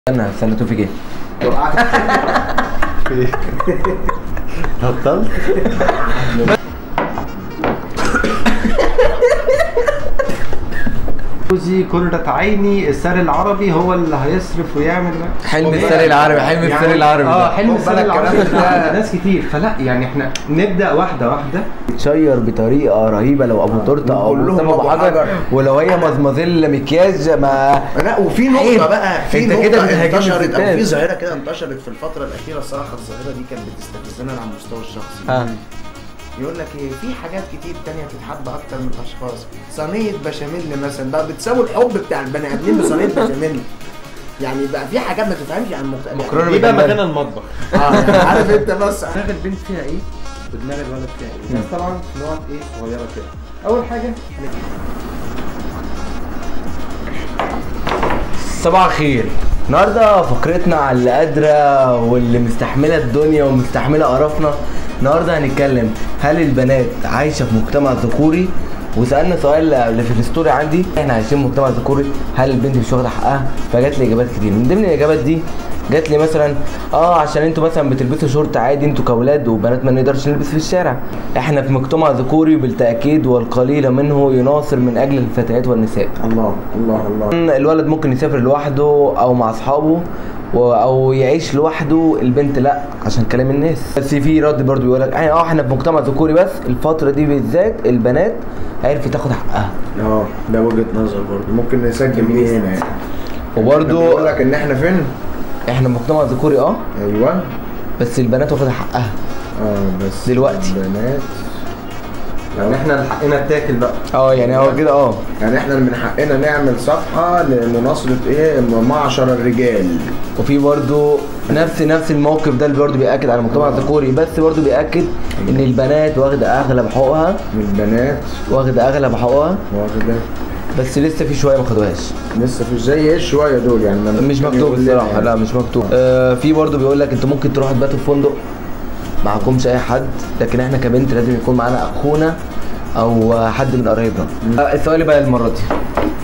استنى استنى توفيق ايه بطلت جوزي قرة عيني الساري العربي هو اللي هيصرف ويعمل حلم الساري العربي حلم الساري يعني- العربي اه ده حلم خد الساري بالك العربي الكلام ده ده- عند ناس كتير فلا يعني احنا نبدا واحده واحده تشير بطريقه رهيبه لو ابو تورته او كلهم مصطفى ابو أبو حجر حجر. ولو هي مزمزيل مكياج ما لا وفي عيب. نقطة بقى في انت كده نقطة بتهاجم انتشرت الستات. او في ظاهرة كده انتشرت في الفترة الأخيرة الصراحة الظاهرة دي كانت بتستفزنا على المستوى الشخصي اه يقول لك ايه في حاجات كتير تانية تتحب أكتر من الأشخاص صينية بشاميل مثلا بقى بتساوي الحب بتاع البني آدمين بصينية بشاميل يعني بقى في حاجات ما تفهمش عن المجتمع مكرونة دي بقى بالجمبري. مكان المطبخ آه عارف انت بس دماغ البنت فيها ايه ودماغ الولد فيها ايه بس طبعا في نقط ايه صغيره كده اول حاجه صباح الخير النهارده فقرتنا على اللي قادره واللي مستحمله الدنيا ومستحمله قرفنا النهارده هنتكلم هل البنات عايشه في مجتمع ذكوري وسالنا سؤال اللي في الستوري عندي احنا عايشين في مجتمع ذكوري هل البنت مش واخده حقها فجات لي اجابات كتير من ضمن الاجابات دي جات لي مثلا اه عشان انتوا مثلا بتلبسوا شورت عادي انتوا كاولاد وبنات ما نقدرش نلبس في الشارع احنا في مجتمع ذكوري بالتاكيد والقليل منه يناصر من اجل الفتيات والنساء الله الله الله الولد ممكن يسافر لوحده او مع اصحابه و- او يعيش لوحده البنت لا عشان كلام الناس بس في رد برضو بيقول لك اه احنا في مجتمع ذكوري بس الفتره دي بالذات البنات عرفت تاخد حقها اه ده وجهة نظر برضه ممكن نسجل دي هنا يعني وبرضو بقول لك ان احنا فين احنا في مجتمع ذكوري اه ايوه بس البنات واخده حقها اه بس دلوقتي. البنات يعني احنا اللي حقنا التاكل بقى اه يعني هو كده اه يعني احنا من حقنا نعمل صفحة لمناصرة ايه معشر الرجال وفي برضو نفس نفس الموقف ده اللي برضو بيأكد على المجتمع الذكوري بس برضو بيأكد ان البنات واخده اغلب حقوقها من البنات واخده اغلب حقوقها واخدة بس لسه في شويه ما خدوهاش لسه في زي ايه شوية دول يعني ما مش ممكن مكتوب يقول لنا الصراحه يعني. لا مش مكتوب آه في برضه بيقول لك انتوا ممكن تروحوا تباتوا في فندق معكمش اي حد لكن احنا كبنت لازم يكون معانا اخونا او حد من قرايبنا آه السؤال بقى المره دي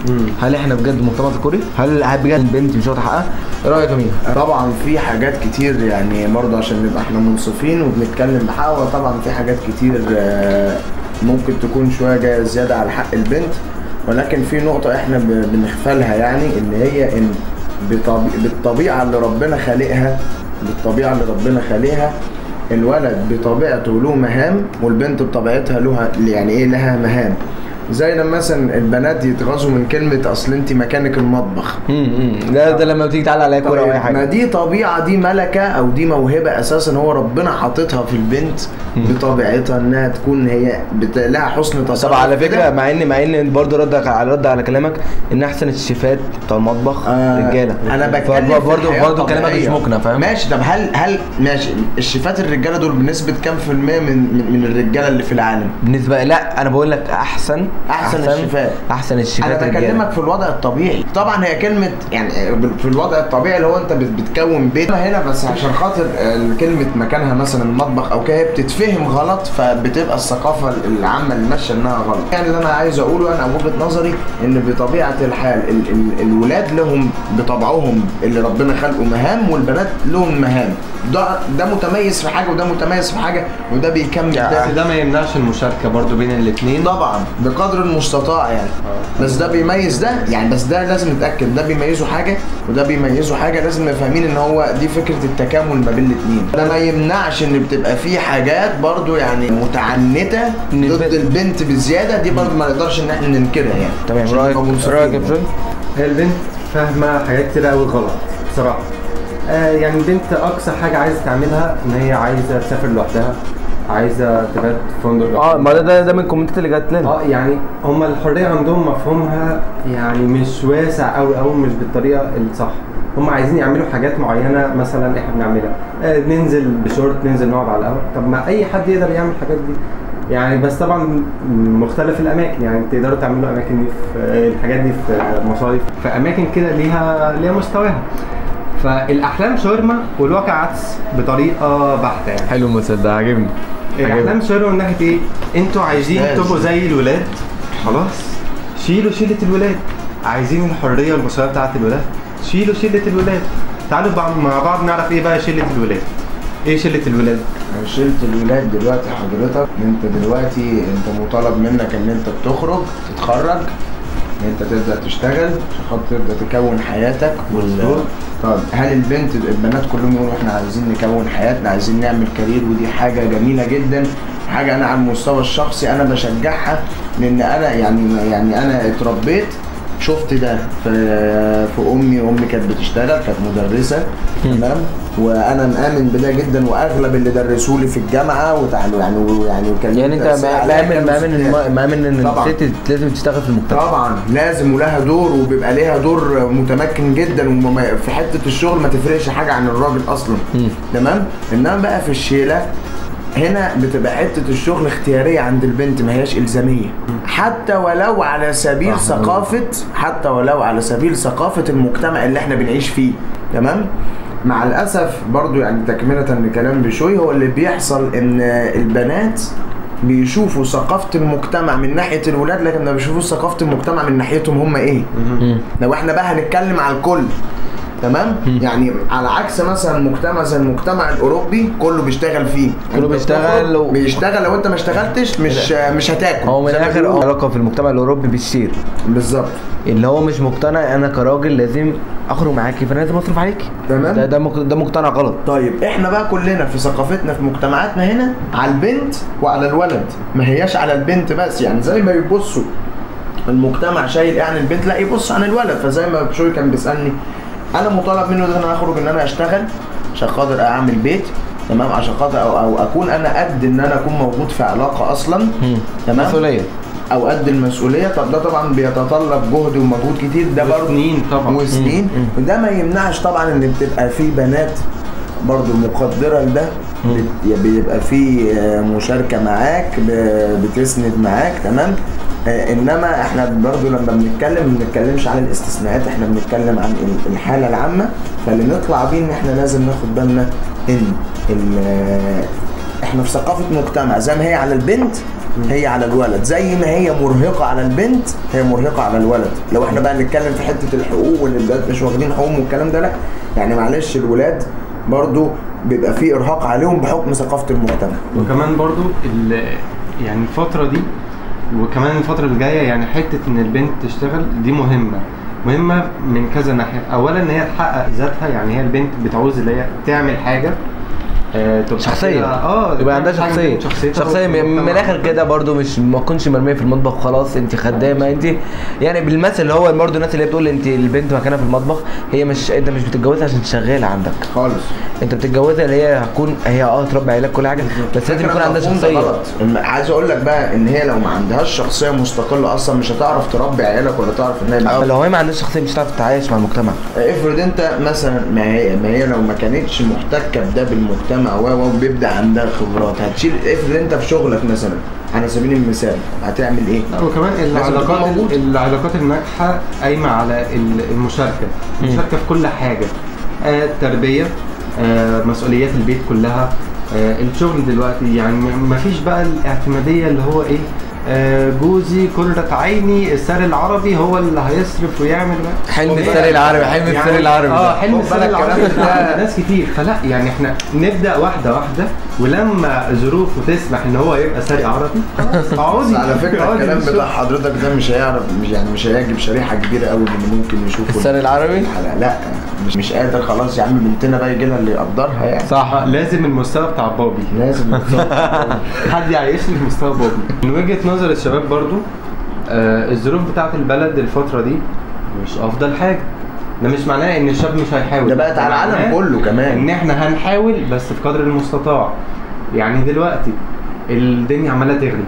هل احنا بجد مجتمع ذكوري؟ هل هل بجد البنت مش واخده حقها؟ ايه رايك يا مين؟ طبعا في حاجات كتير يعني برضه عشان نبقى احنا منصفين وبنتكلم بحق طبعا في حاجات كتير آه، ممكن تكون شويه جايه زياده على حق البنت ولكن في نقطه احنا ب- بنغفلها يعني اللي هي ان بطبي... بالطبيعه اللي ربنا خالقها بالطبيعه اللي ربنا خالقها الولد بطبيعته له مهام والبنت بطبيعتها لها يعني ايه لها مهام زي لما مثلا البنات يتغاظوا من كلمه اصل انت مكانك المطبخ امم ده ده لما بتيجي تعلق عليها كوره او اي طيب، ما حاجه دي طبيعة دي ملكة أو دي موهبة أساسا هو ربنا حاططها في البنت بطبيعتها إنها تكون هي بت... لها حسن تصرف طب على فكره كده. مع ان مع ان برضه ردك على رد على كلامك ان احسن الشيفات بتوع المطبخ آه، رجاله انا بتكلم في برضه الحياة برضه كلامك مش الطبيعية. مقنع فاهم؟ ماشي طب هل هل ماشي الشيفات الرجاله دول بنسبه كام في المية من من, من الرجاله اللي في العالم؟ بالنسبه لا انا بقول لك احسن أحسن الشيفات. احسن الشيفات انا رجالة. بكلمك في الوضع الطبيعي طبعا هي كلمه يعني في الوضع الطبيعي اللي هو انت بت- بتكون بيت هنا بس عشان خاطر آه، كلمه مكانها مثلا المطبخ او كده هي بتتفهم غلط فبتبقى الثقافه العامه اللي ماشيه انها غلط يعني اللي انا عايز اقوله انا وجهه نظري ان بطبيعه الحال ال ال الولاد لهم بطبعهم اللي ربنا خلقه مهام والبنات لهم مهام ده ده متميز في حاجه وده متميز في حاجه وده بيكمل ده بس ده ما يمنعش المشاركه برضو بين الاثنين طبعا بقدر المستطاع يعني بس ده بيميز ده يعني بس ده لازم نتاكد ده بيميزه حاجه وده بيميزه حاجه لازم نبقى فاهمين ان هو دي فكره التكامل ما بين الاثنين ده ما يمنعش ان بتبقى في حاجات برضو يعني متعنته إن ضد البنت- البنت بزياده دي برضو ما نقدرش ان احنا ننكرها يعني تمام عشان رايك نبقى منصفين رايك يا يعني. بشوي؟ هي البنت فاهمه حاجات كتير قوي غلط بصراحه آه يعني البنت اقصى حاجه عايزه تعملها ان هي عايزه تسافر لوحدها عايزه تبات في فندق اه لوحدها. ما ده ده, ده من الكومنتات اللي جات لنا اه يعني هم الحريه عندهم مفهومها يعني مش واسع قوي قوي مش بالطريقه الصح هم عايزين يعملوا حاجات معينه مثلا احنا بنعملها آه ننزل بشورت ننزل نقعد على القهوه طب ما اي حد يقدر يعمل الحاجات دي يعني بس طبعا مختلف الاماكن يعني تقدروا تعملوا اماكن دي في آه، الحاجات دي في مصايف في اماكن كده ليها ليها مستواها فالاحلام شاورما والواقع عكس بطريقه بحته يعني حلو المثال ده عاجبني الاحلام شاورما من ناحيه ايه؟ انتوا عايزين ممتاز. تبقوا زي الولاد خلاص شيلوا شيله الولاد عايزين الحريه والمساواه بتاعت الولاد شيلوا شيله الولاد تعالوا بقى مع بعض نعرف ايه بقى شله الولاد ايه شله الولاد شلت الولاد دلوقتي حضرتك انت دلوقتي انت مطالب منك ان انت بتخرج تتخرج ان انت تبدا تشتغل عشان خاطر تبدا تكون حياتك مظبوط. طب هل البنت البنات كلهم يقولوا احنا عايزين نكون حياتنا عايزين نعمل كارير ودي حاجه جميله جدا حاجه انا على المستوى الشخصي انا بشجعها لان انا يعني يعني انا اتربيت شفت ده في في امي امي كانت بتشتغل كانت مدرسه تمام وانا مآمن بده جدا واغلب اللي درسوا لي في الجامعه وتعالوا يعني يعني وكان يعني انت تأثير عليا مأمن كان مأمن ستات. مأمن ان طبعاً. الست لازم تشتغل في المجتمع طبعا لازم ولها دور وبيبقى ليها دور متمكن جدا وما- في حته الشغل ما تفرقش حاجه عن الراجل اصلا مم. تمام انما بقى في الشيله هنا بتبقى حته الشغل اختياريه عند البنت ما هياش الزاميه حتى ولو على سبيل صح. ثقافه حتى ولو على سبيل ثقافه المجتمع اللي احنا بنعيش فيه تمام مع الاسف برضو يعني تكمله لكلام بشوي هو اللي بيحصل ان البنات بيشوفوا ثقافه المجتمع من ناحيه الولاد لكن ما بيشوفوش ثقافه المجتمع من ناحيتهم هم ايه مم. لو احنا بقى هنتكلم على الكل تمام يعني على عكس مثلا مجتمع زي المجتمع الاوروبي كله بيشتغل فيه كله أنت بيشتغل بتخرج، و- بيشتغل لو انت ما اشتغلتش مش مش هتاكل هو من زي ما الاخر بيقولوا. علاقه في المجتمع الاوروبي بالشير بالظبط اللي هو مش مقتنع انا كراجل لازم اخرج معاكي فانا لازم اصرف عليكي تمام. ده ده مق- ده مقتنع غلط طيب احنا بقى كلنا في ثقافتنا في مجتمعاتنا هنا على البنت وعلى الولد ما هياش على البنت بس يعني زي ما يبصوا المجتمع شايل ايه عن البنت لا يبص عن الولد فزي ما بشوي كان بيسالني انا مطالب منه ان انا اخرج ان انا اشتغل عشان خاطر اعمل بيت تمام عشان خاطر او, أو اكون انا قد ان انا اكون موجود في علاقه اصلا تمام مسؤوليه او قد المسؤوليه طب ده طبعا بيتطلب جهد ومجهود كتير ده برضه وسنين طبعا وسنين وده ما يمنعش طبعا ان بتبقى في بنات برضو مقدره لده بت- بيبقى في آه، مشاركه معاك ب- بتسند معاك تمام آه، انما احنا برضو لما بنتكلم ما بنتكلمش عن الاستثناءات احنا بنتكلم عن ال- الحاله العامه فاللي نطلع بيه ان احنا لازم ناخد بالنا ان ال- آه، احنا في ثقافه مجتمع زي ما هي على البنت هي على الولد زي ما هي مرهقه على البنت هي مرهقه على الولد لو احنا بقى نتكلم في حته الحقوق وان البنات مش واخدين حقوقهم والكلام ده لا يعني معلش الولاد برضو بيبقى فيه ارهاق عليهم بحكم ثقافه المجتمع وكمان برضو ال- يعني الفترة دي وكمان الفترة اللي جاية يعني حتة إن البنت تشتغل دي مهمة مهمة من كذا ناحية أولا إن هي تحقق ذاتها يعني هي البنت بتعوز اللي هي تعمل حاجة آه، تبقى شخصيه كده- اه يبقى عندها تعمل حاجة شخصيه من شخصيتها شخصيه من من والمجتمع. الاخر كده برضو مش ما تكونش مرميه في المطبخ خلاص انت خدامه انت يعني بالمثل اللي هو برضو الناس اللي هي بتقول انت البنت مكانها في المطبخ هي مش انت مش بتتجوزها عشان شغاله عندك خالص انت بتتجوزها اللي هي هتكون هي اه تربي عيالك كل حاجه بس لازم يكون عندها المفهوم ده شخصيه غلط. الم- عايز اقول لك بقى ان هي لو ما عندهاش شخصيه مستقله اصلا مش هتعرف تربي عيالك ولا تعرف ان هي أما لو هي ما عندهاش شخصيه مش هتعرف تتعايش مع المجتمع افرض انت مثلا ما هي ما هي لو ما كانتش محتكه بده بالمجتمع و و وبيبدا عندها خبرات هتشيل افرض انت في شغلك مثلا على سبيل المثال هتعمل ايه؟ لا وكمان تكون العلاقات موجود. العلاقات الناجحه قايمه على ال- المشاركه المشاركه في كل حاجه آه، التربيه آه، مسؤوليات البيت كلها آه، الشغل دلوقتي يعني م- مفيش بقى الاعتماديه اللي هو ايه آه، جوزي كرة عيني الساري العربي هو اللي هيصرف ويعمل حلم هو الساري إيه؟ العربي حلم يعني- الساري العربي اه ده. حلم خد الساري بالك العربي الكلام ده ده- ناس كتير فلا يعني احنا نبدا واحده واحده ولما ظروفه تسمح ان هو يبقى ساري عربي خلاص اقعدي على فكره اقعدي الكلام بالشغل. بتاع حضرتك ده مش هيعرف مش يعني مش هيعجب شريحه كبيره قوي من اللي ممكن يشوفوا الساري العربي الحلقه لا مش مش قادر خلاص يا عم بنتنا بقى يجي لها اللي يقدرها يعني صح آه، لازم المستوى بتاع بابي لازم حد يعيشني في مستوى بابي من وجهه نظر الشباب برضو آه الظروف بتاعت البلد الفتره دي مش افضل حاجه ده مش معناه ان الشاب مش هيحاول ده بقت على العالم معناه كله كمان. ان احنا هنحاول بس في قدر المستطاع يعني دلوقتي الدنيا عماله تغلي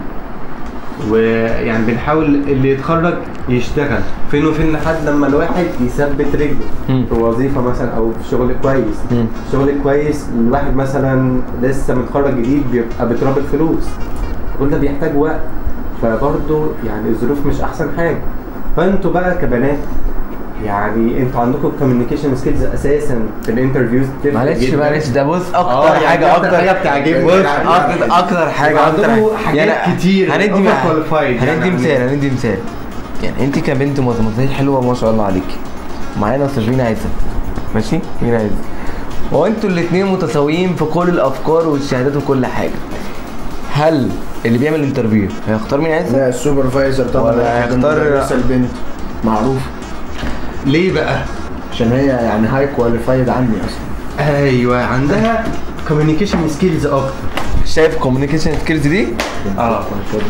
ويعني بنحاول اللي يتخرج يشتغل فين وفين لحد لما الواحد يثبت رجله مم. في وظيفه مثلا او في شغل كويس مم. شغل كويس الواحد مثلا لسه متخرج جديد بيبقى بتراب فلوس كل ده بيحتاج وقت فبرضه يعني الظروف مش احسن حاجه فانتوا بقى كبنات يعني انتوا عندكم كوميونيكيشن سكيلز اساسا في الانترفيوز بتفرق معلش جداً. معلش ده بص آه، اكتر يعني حاجه أكتر اكتر حاجة بتعجبني. بص يعني اكتر اكتر حاجه يبقى اكتر عندكم حاجات كتير هندي over مع- qualified يعني هندي عن- مثال هندي مثال يعني انت كبنت متميزه حلوه ما شاء الله عليكي معانا سيرفينا عيسى ماشي مين عايز هو انتوا الاتنين متساويين في كل الافكار والشهادات وكل حاجه هل اللي بيعمل انترفيو هيختار مين عايز لا السوبرفايزر طبعا ولا هياخد هيختار- المدرسة البنت معروف ليه بقى؟ عشان هي يعني هاي كواليفايد عني اصلا ايوه عندها كوميونيكيشن سكيلز اكتر شايف كوميونيكيشن سكيلز دي اه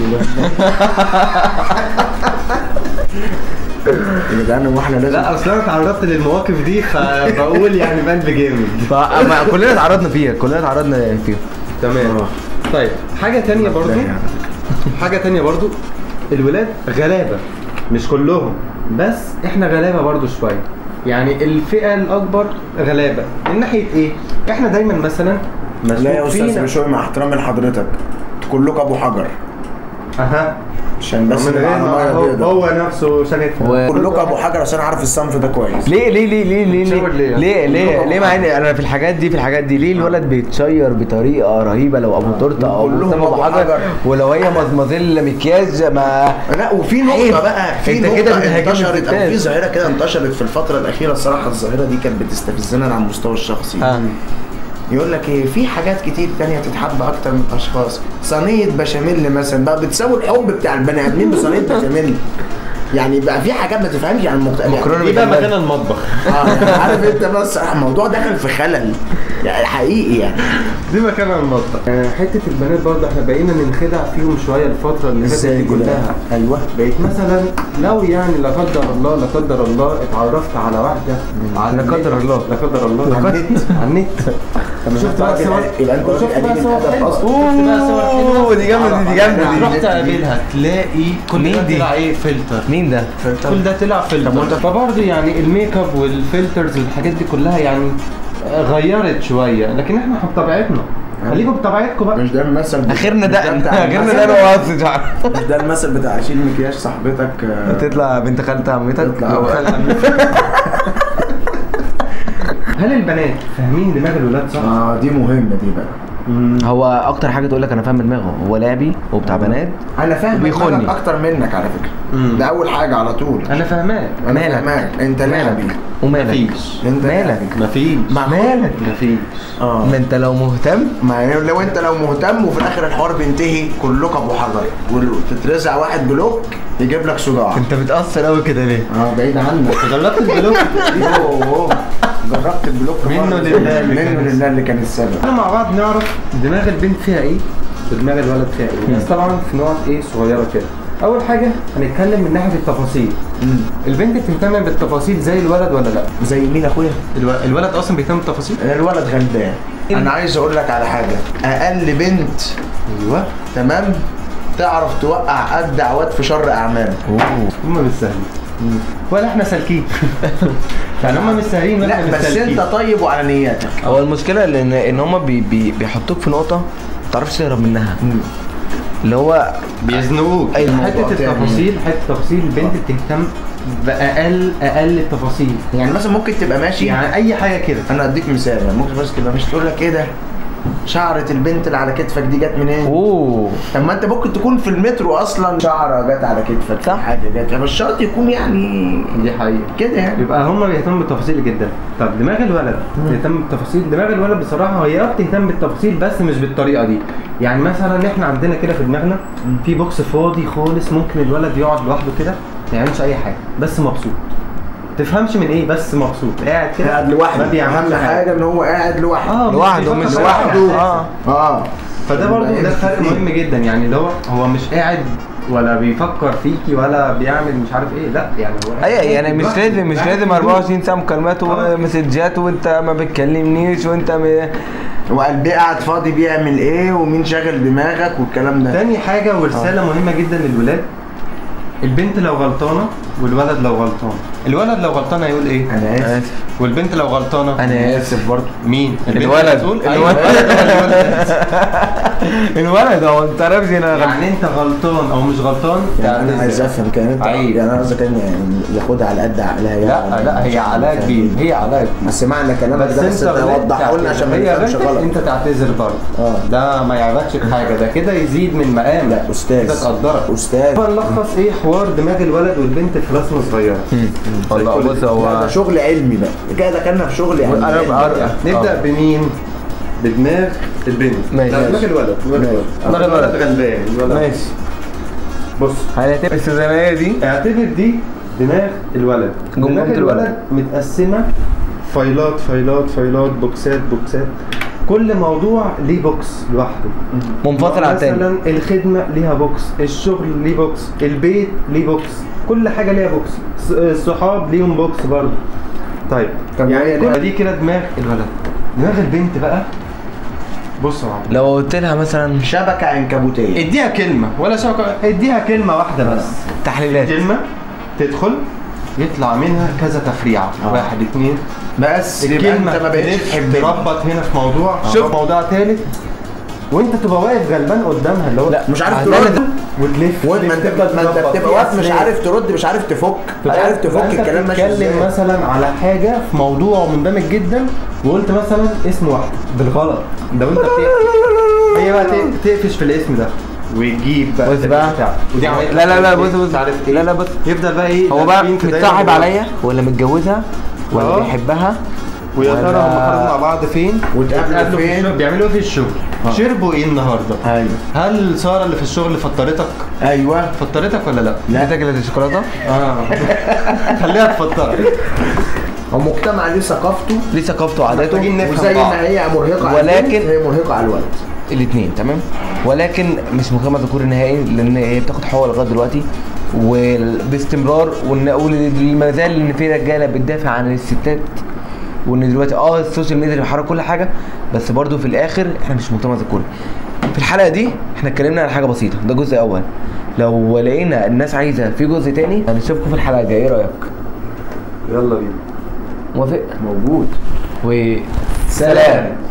يا جدعان هو احنا لازم لا اصل انا اتعرضت للمواقف دي فبقول يعني بقلب جامد فما كلنا اتعرضنا فيها كلنا اتعرضنا فيها تمام طيب حاجه تانية برضو يعني. حاجه تانية برضو الولاد غلابه مش كلهم بس احنا غلابه برضو شويه يعني الفئه الاكبر غلابه من ناحيه ايه احنا دايما مثلا لا يا مسؤول استاذ فينا بشوي مع احترامي لحضرتك كلكم ابو حجر اها عشان بس من غير نبقى على ما ميه هو, بيضاء هو نفسه شايف و- كلكم ابو حجر عشان عارف الصنف ده كويس ليه ليه ليه ليه ليه ليه بتشاور ليه؟ ليه ليه, كلهم ليه مع ان انا في الحاجات دي في الحاجات دي ليه الولد بيتشير بطريقه رهيبه لو ابو تورته او كلهم مصطفى ابو أبو حجر حجر. ولو هي مزمزيل مكياج ما لا وفي عيب. نقطة بقى في انت نقطة كده بتهاجم انتشرت او الستات. في ظاهرة كده انتشرت في الفترة الأخيرة الصراحة الظاهرة دي كانت بتستفزنا أنا على المستوى الشخصي ها. يقول لك ايه في حاجات كتير تانية تتحب أكتر من الأشخاص صينية بشاميل مثلا بقى بتساوي الحب بتاع البني آدمين بصينية بشاميل يعني بقى في حاجات ما تفهمش عن المجتمع مكرونة دي بقى بالبشاميل. مكان المطبخ اه يعني عارف انت بس الموضوع دخل في خلل يعني حقيقي يعني دي مكان المطبخ حته البنات برضه احنا بقينا ننخدع فيهم شويه الفتره اللي فاتت دي كلها ايوه بقيت مثلا لو يعني لا قدر الله لا قدر الله اتعرفت على واحده على لا قدر النت. الله. لا قدر الله على النت. على النت شفت بقى صور يبقى انت شفت راجل بقى قليل صور الادب حلوة. اصلا شفت بقى صور حلوة. اوه دي جامده دي جامده تروح دي تقابلها تلاقي كل مين ده دي؟ طلع ايه فلتر مين ده؟ كل ده طلع فلتر فبرضه يعني الميك اب والفلترز والحاجات دي كلها يعني غيرت شويه لكن احنا بطبيعتنا خليكم بطبيعتكم بقى مش ده المثل بتاع- اخرنا مش ده بتاع اخرنا المثل- ده انا واصل مش ده المثل بتاع شيل مكياج صاحبتك آه، تطلع بنت خالة عمتك تطلع أو خالة هل البنات فاهمين دماغ الولاد صح؟ اه دي مهمه دي بقى هو اكتر حاجه تقول لك انا فاهم دماغه هو لعبي وبتاع بنات انا فاهم وبيخوني. دماغك اكتر منك على فكره مم. ده اول حاجه على طول انا فاهماك انا مالك؟ فاهمك انت لعبي ومالك مفيش انت مالك لعبي. مفيش مالك مفيش اه ما انت لو مهتم ما هي لو انت لو مهتم وفي الاخر الحوار بينتهي كلكم ابو حجر وتترزع واحد بلوك يجيب لك صداع انت بتاثر قوي كده ليه اه بعيد عنك جربت البلوك أوه. جربت البلوك منه مرة. لله اللي كان منه لله اللي كان السبب احنا مع بعض نعرف دماغ البنت فيها ايه ودماغ الولد فيها ايه بس طبعا في نقط ايه صغيره كده اول حاجه هنتكلم من ناحيه التفاصيل البنت بتهتم بالتفاصيل زي الولد ولا لا زي مين اخويا الو... الولد اصلا بيهتم بالتفاصيل الولد غلبان انا عايز اقول لك على حاجه اقل بنت ايوه تمام تعرف توقع قد عواد في شر اعمال هم مش سهلين ولا احنا سالكين يعني هم مش سهلين ولا لا احنا مش بس سالكين انت طيب وعلى نياتك هو المشكله ان ان هم بي بي بيحطوك في نقطه ما تعرفش تهرب منها اللي هو بيزنقوك أي حته موضوع تاني. التفاصيل حته التفاصيل البنت بتهتم باقل اقل التفاصيل يعني مثلا ممكن تبقى ماشي يعني اي حاجه كده انا اديك مثال يعني ممكن بس تبقى مش تقول لك ايه ده شعرة البنت اللي على كتفك دي جت منين؟ اوه طب ما انت ممكن تكون في المترو اصلا شعرة جت على كتفك صح. حاجة جت مش شرط يكون يعني دي حقيقه كده يعني يبقى هم بيهتموا بالتفاصيل جدا طب دماغ الولد بيهتم بالتفاصيل دماغ الولد بصراحه هي اه بتهتم بالتفاصيل بس مش بالطريقه دي يعني مثلا احنا عندنا كده في دماغنا في بوكس فاضي خالص ممكن الولد يقعد لوحده كده ما يعملش اي حاجه بس مبسوط تفهمش من ايه بس مبسوط قاعد كده قاعد لوحده ما بيعملش اهم حاجة ان هو قاعد لوحده اه لوحده بيفكر مش في لوحده حاجة. اه اه فده برضه يبقى ده هي فرق بتفرق. مهم جدا يعني اللي هو هو مش قاعد ولا بيفكر فيكي ولا بيعمل مش عارف ايه لا يعني هو اي يعني مش لوحده. لازم مش قاعد لازم في هدوء. 24 ساعه مكالمات ومسجات وانت ما بتكلمنيش وانت م... وقلبي قاعد فاضي بيعمل ايه ومين شاغل دماغك والكلام ده تاني حاجة ورسالة مهمة جدا للولاد البنت لو غلطانة والولد لو غلطان الولد لو غلطان هيقول ايه؟ انا اسف اسف والبنت لو غلطانة انا اسف برضه مين؟ البنت الولد. اللي هتقول أيوة، الولد. الولد هو اللي يقول آسف. الولد هو انت عارف انا غلط. يعني انت غلطان او مش غلطان يعني انا تعتذر. عايز افهم كان انت عيب. يعني انا قصدك ان يعني ياخدها على قد عقلها يعني لا لا هي علاء كبير هي علاء كبير بس معنى كلامك بس ده انت بس غلطت توضحه لنا عشان ما هي نفهمش غلطت غلط انت تعتذر برضه اه. ده ما يعيبكش بحاجه ده كده يزيد من مقامك لا استاذ كده تقدرك استاذ فنلخص ايه حوار دماغ الولد والبنت في رسمه صغيره والله بص لا هو ده شغل علمي بقى كده دخلنا في شغل يعني أنا علمي. بقى- نبدا آه. بمين؟ بدماغ البنت ماشي. لا، دماغ الولد دماغ الولد دماغ الولد. غلبان الولد ماشي بص هنعتبر السيزونية دي اعتبر دي دماغ الولد جمجمة دماغ الولد. متقسمه فايلات فايلات فايلات بوكسات بوكسات كل موضوع ليه بوكس لوحده منفصل عن التاني مثلا الخدمه ليها بوكس الشغل ليه بوكس البيت ليه بوكس كل حاجه ليها بوكس الص- الصحاب ليهم بوكس برضه طيب طب وهي يعني ليه- كل دي كده دماغ الولد دماغ البنت بقى بص يا معلم لو قلت لها مثلا شبكه عنكبوتيه اديها كلمه ولا شبكه اديها كلمه واحده بس تحليلات كلمه تدخل يطلع منها كذا تفريعه آه. واحد اتنين بس يبقى الكلمه انت ما بقتش تلف تحبني تربط هنا في موضوع شوف. شوف موضوع تالت وانت تبقى واقف غلبان قدامها اللي هو لا مش عارف هتعمل ترد وتلف وانت ما انت تفضل ما انت تربط. بتبقى في واقف مش أسلاك. عارف ترد مش عارف تفك مش عارف تفك فأنت الكلام ماشي بتتكلم ازاي مثلا على حاجه في موضوع مندمج جدا وقلت مثلا اسم واحد بالغلط ده وانت بتقفش هي بقى تق- تقفش في الاسم ده ويجيب بقى بص بقى بتاع. ودي عملت لا لا لا إيه؟ بص بص مش عارف ايه لا لا بص يفضل بقى ايه هو بقى لافين في دايرة متصاحب جوه. عليا ولا متجوزها ولا آه. بيحبها ويا ترى ولا- هم خرجوا مع بعض فين واتقابلوا اتقابلوا في فين؟ الشغل. بيعملوا ايه في الشغل آه. شربوا ايه النهارده ايوه هل ساره اللي في الشغل فطرتك ايوه فطرتك ولا لا لا. بتاكل الشوكولاته اه خليها تفطرك هو مجتمع ليه ثقافته ليه ثقافته وعاداته محتاجين نفهم وزي بعض. ما هي مرهقه على ولكن- البنت، هي مرهقه على الولد الاثنين تمام ولكن مش مجتمع ذكوري نهائي لان هي بتاخد حقوق لغايه دلوقتي وباستمرار وما زال ان في رجاله بتدافع عن الستات وان دلوقتي اه السوشيال ميديا اللي بيحرك كل حاجه بس برضو في الاخر احنا مش مجتمع ذكوري في الحلقه دي احنا اتكلمنا عن حاجه بسيطه ده جزء اول لو لقينا الناس عايزه في جزء تاني هنشوفكم في الحلقه الجايه ايه رايك يلا بينا موافق موجود وسلام